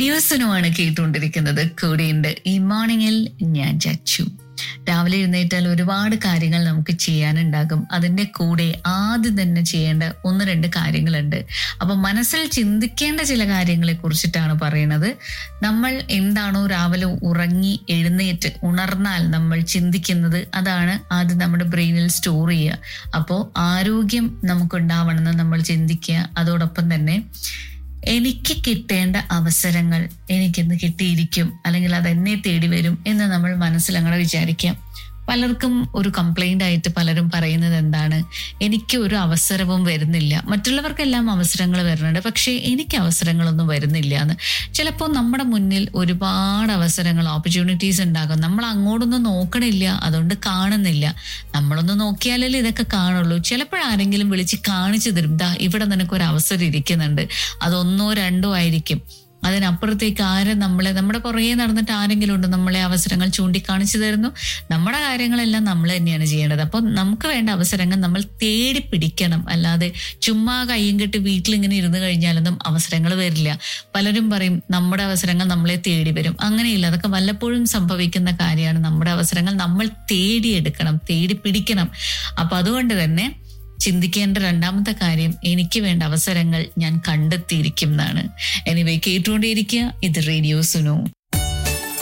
റേഡിയോസിനുമാണ് കേട്ടുകൊണ്ടിരിക്കുന്നത് കൂടെയുണ്ട് ഈ മോർണിംഗിൽ ഞാൻ ചച്ചു രാവിലെ എഴുന്നേറ്റാൽ ഒരുപാട് കാര്യങ്ങൾ നമുക്ക് ചെയ്യാനുണ്ടാകും അതിന്റെ കൂടെ ആദ്യം തന്നെ ചെയ്യേണ്ട ഒന്ന് രണ്ട് കാര്യങ്ങളുണ്ട് അപ്പൊ മനസ്സിൽ ചിന്തിക്കേണ്ട ചില കാര്യങ്ങളെ കുറിച്ചിട്ടാണ് പറയുന്നത് നമ്മൾ എന്താണോ രാവിലെ ഉറങ്ങി എഴുന്നേറ്റ് ഉണർന്നാൽ നമ്മൾ ചിന്തിക്കുന്നത് അതാണ് ആദ്യം നമ്മുടെ ബ്രെയിനിൽ സ്റ്റോർ ചെയ്യുക അപ്പോൾ ആരോഗ്യം നമുക്കുണ്ടാവണമെന്ന് നമ്മൾ ചിന്തിക്കുക അതോടൊപ്പം തന്നെ എനിക്ക് കിട്ടേണ്ട അവസരങ്ങൾ എനിക്കിന്ന് കിട്ടിയിരിക്കും അല്ലെങ്കിൽ അത് എന്നെ തേടി വരും എന്ന് നമ്മൾ മനസ്സിൽ അങ്ങനെ വിചാരിക്കാം പലർക്കും ഒരു കംപ്ലൈന്റ് ആയിട്ട് പലരും പറയുന്നത് എന്താണ് എനിക്ക് ഒരു അവസരവും വരുന്നില്ല മറ്റുള്ളവർക്കെല്ലാം അവസരങ്ങൾ വരുന്നുണ്ട് പക്ഷേ എനിക്ക് അവസരങ്ങളൊന്നും വരുന്നില്ല എന്ന് ചിലപ്പോൾ നമ്മുടെ മുന്നിൽ ഒരുപാട് അവസരങ്ങൾ ഓപ്പർച്യൂണിറ്റീസ് ഉണ്ടാകും നമ്മൾ അങ്ങോട്ടൊന്നും നോക്കണില്ല അതുകൊണ്ട് കാണുന്നില്ല നമ്മളൊന്ന് നോക്കിയാലല്ലേ ഇതൊക്കെ കാണുള്ളൂ ചിലപ്പോഴാരെങ്കിലും വിളിച്ച് കാണിച്ചു തരും ദാ ഇവിടെ നിനക്കൊരു അവസരം ഇരിക്കുന്നുണ്ട് അതൊന്നോ രണ്ടോ ആയിരിക്കും അതിനപ്പുറത്തേക്ക് ആരും നമ്മളെ നമ്മുടെ പുറകെ നടന്നിട്ട് ആരെങ്കിലും ഉണ്ട് നമ്മളെ അവസരങ്ങൾ ചൂണ്ടിക്കാണിച്ചു തരുന്നു നമ്മുടെ കാര്യങ്ങളെല്ലാം നമ്മൾ തന്നെയാണ് ചെയ്യേണ്ടത് അപ്പം നമുക്ക് വേണ്ട അവസരങ്ങൾ നമ്മൾ തേടി പിടിക്കണം അല്ലാതെ ചുമ്മാ കയ്യും കെട്ടി വീട്ടിലിങ്ങനെ ഇരുന്ന് കഴിഞ്ഞാലൊന്നും അവസരങ്ങൾ വരില്ല പലരും പറയും നമ്മുടെ അവസരങ്ങൾ നമ്മളെ തേടി വരും അങ്ങനെയില്ല അതൊക്കെ വല്ലപ്പോഴും സംഭവിക്കുന്ന കാര്യമാണ് നമ്മുടെ അവസരങ്ങൾ നമ്മൾ തേടിയെടുക്കണം തേടി പിടിക്കണം അപ്പൊ അതുകൊണ്ട് തന്നെ ചിന്തിക്കേണ്ട രണ്ടാമത്തെ കാര്യം എനിക്ക് വേണ്ട അവസരങ്ങൾ ഞാൻ കണ്ടെത്തിയിരിക്കും എന്നാണ് എനിവേ കേട്ടുകൊണ്ടേയിരിക്കുക ഇത് റേഡിയോ സുനു